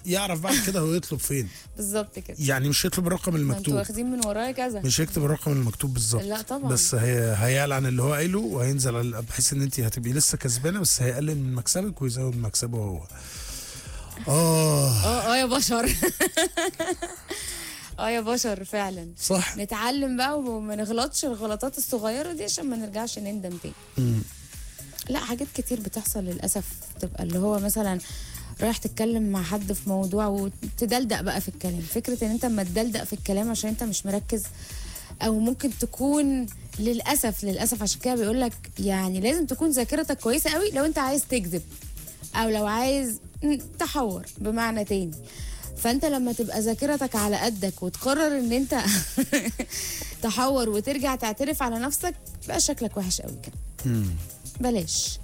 يعرف بعد كده هو يطلب فين بالظبط كده يعني مش يطلب الرقم ما انتوا المكتوب واخدين من ورايا كذا مش يكتب الرقم المكتوب بالظبط لا طبعا بس هي هيعلن اللي هو قايله وهينزل على بحيث ان انت هتبقي لسه كسبانه بس هيقلل من مكسبك ويزود من مكسبه هو اه اه اه يا بشر اه يا بشر فعلا صح نتعلم بقى وما نغلطش الغلطات الصغيره دي عشان ما نرجعش نندم تاني مم. لا حاجات كتير بتحصل للاسف تبقى اللي هو مثلا رايح تتكلم مع حد في موضوع وتدلدق بقى في الكلام فكره ان انت اما تدلدق في الكلام عشان انت مش مركز او ممكن تكون للاسف للاسف عشان كده بيقول لك يعني لازم تكون ذاكرتك كويسه قوي لو انت عايز تكذب او لو عايز م، تحور بمعنى تاني فانت لما تبقى ذاكرتك على قدك وتقرر ان انت تحور وترجع تعترف على نفسك بقى شكلك وحش قوي كده مم. بلاش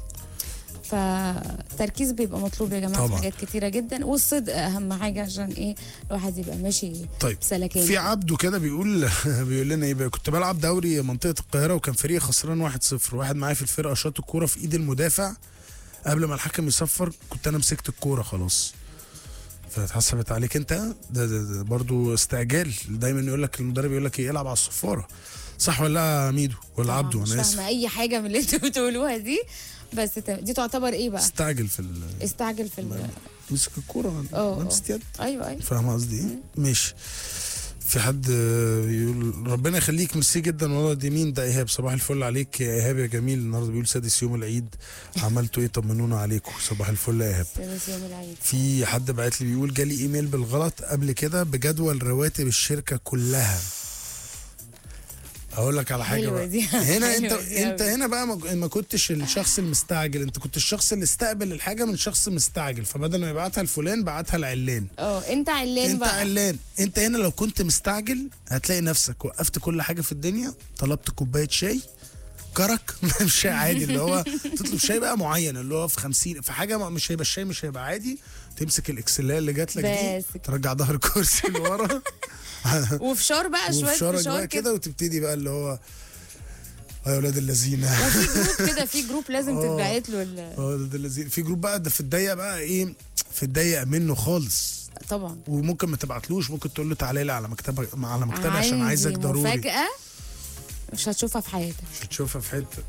فالتركيز بيبقى مطلوب يا جماعه في طبعا. حاجات كتيره جدا والصدق اهم حاجه عشان ايه الواحد يبقى ماشي طيب بسلكان في عبده كده بيقول بيقول لنا ايه بقى كنت بلعب دوري منطقه القاهره وكان فريقي خسران 1-0 واحد معايا في الفرقه شاط الكوره في ايد المدافع قبل ما الحكم يصفر كنت انا مسكت الكوره خلاص فاتحسبت عليك انت ده, ده, ده برضو استعجال دايما يقول لك المدرب يقول لك ايه العب على الصفاره صح ولا لا يا ميدو ولا طبعاً عبده مش انا اسف فاهمه اي حاجه من اللي انتوا بتقولوها دي بس ت- دي تعتبر ايه بقى استعجل في ال- استعجل في ال... مسك الكوره اه، لمست يد ايوه ايوه فاهم قصدي ايه؟ ماشي في حد آه، بيقول ربنا يخليك ميرسي جدا والله دي مين ده ايهاب صباح الفل عليك يا ايهاب يا جميل النهارده بيقول سادس يوم العيد عملتوا ايه طمنونا عليكم صباح الفل يا ايهاب سادس يوم العيد في حد بعت لي بيقول جالي ايميل بالغلط قبل كده بجدول رواتب الشركه كلها اقول لك على حاجه حلوة بقى دي. هنا انت حلوة دي انت أوي. هنا بقى ما ما كنتش الشخص المستعجل انت كنت الشخص اللي استقبل الحاجه من شخص مستعجل فبدل ما يبعتها لفلان بعتها لعلان اه انت علان انت بقى علان انت هنا لو كنت مستعجل هتلاقي نفسك وقفت كل حاجه في الدنيا طلبت كوبايه شاي كرك مش شاي عادي اللي هو تطلب شاي بقى معين اللي هو في 50 في حاجه ما- مش هيبقى الشاي مش هيبقى عادي تمسك الاكسليه اللي جات لك دي بس كده. ترجع ظهر الكرسي لورا وفشار بقى شويه وفشارك فشار بقى كده كده وتبتدي بقى اللي هو اه يا ولاد اللذينه وفي جروب كده في جروب لازم اه. تتبعت له ال- اه ده اللذين في جروب بقى ده في الضيق بقى ايه في الضيق منه خالص طبعا وممكن ما تبعتلوش ممكن تقول له تعالى لي على مكتبك على مكتبي عشان عندي عايزك ضروري مفاجاه مش هتشوفها في حياتك مش هتشوفها في حته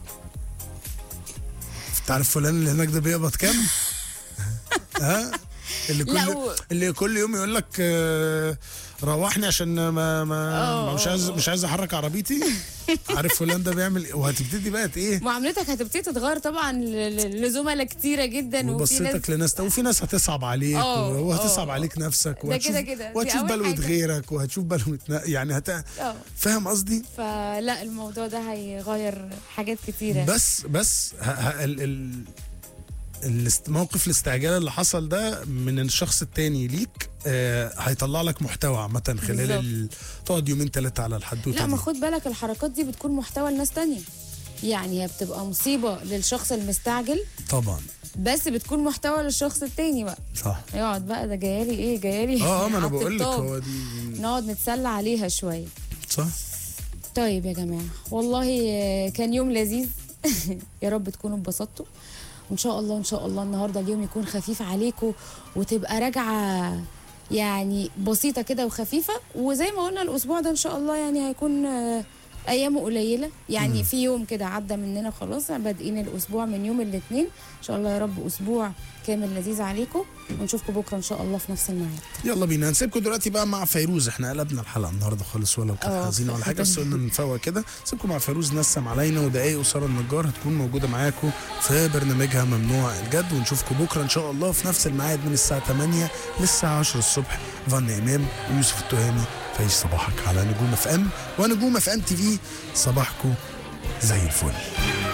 انت عارف فلان اللي هناك ده بيقبض كام؟ ها؟ اللي لا، كل و- اللي كل يوم يقول لك آه، روحني عشان ما ما ما اه، مش عايز مش عايز احرك عربيتي عارف فلان ده بيعمل ايه وهتبتدي بقى ايه معاملتك هتبتدي تتغير طبعا ل- ل- لزملاء كتيره جدا وفي ناس وبصيتك لناس وفي ناس هتصعب عليك اه، وهتصعب اه. عليك نفسك ده وهتشوف كده كده، دي وهتشوف أول بلوة حاجة. غيرك وهتشوف بلوة نا- يعني هت اه فاهم قصدي؟ فلا الموضوع ده هيغير حاجات كتيره بس بس ه- ه- ال ال الاست- موقف الاستعجال اللي حصل ده من الشخص التاني ليك آه هيطلع لك محتوى عامة خلال بالظبط. ال... تقعد يومين ثلاثة على الحدوتة لا ما دي. خد بالك الحركات دي بتكون محتوى لناس تانية يعني هي بتبقى مصيبة للشخص المستعجل طبعا بس بتكون محتوى للشخص التاني بقى صح يقعد بقى ده جايالي ايه جايالي اه اه ما انا عبد بقول لك الطاب. هو دي نقعد نتسلى عليها شوية صح طيب يا جماعة والله آه، كان يوم لذيذ يا رب تكونوا اتبسطتوا وان شاء الله ان شاء الله النهارده اليوم يكون خفيف عليكم وتبقى راجعه يعني بسيطه كده وخفيفه وزي ما قلنا الاسبوع ده ان شاء الله يعني هيكون آه، ايامه قليله يعني في يوم كده عدى مننا خلاص بادئين الاسبوع من يوم الاثنين ان شاء الله يا رب اسبوع كامل لذيذ عليكم ونشوفكم بكره ان شاء الله في نفس الميعاد يلا بينا هنسيبكم دلوقتي بقى مع فيروز احنا قلبنا الحلقه النهارده خالص ولا كانت اه، حزينه ولا حاجه بس قلنا نفوق كده نسيبكم مع فيروز نسم علينا ودقايق وساره النجار هتكون موجوده معاكم في برنامجها ممنوع الجد ونشوفكم بكره ان شاء الله في نفس الميعاد من الساعه 8 للساعه 10 الصبح فن امام ويوسف التهامي فايش صباحك على نجوم اف ام ونجوم اف ام تي في صباحكم زي الفل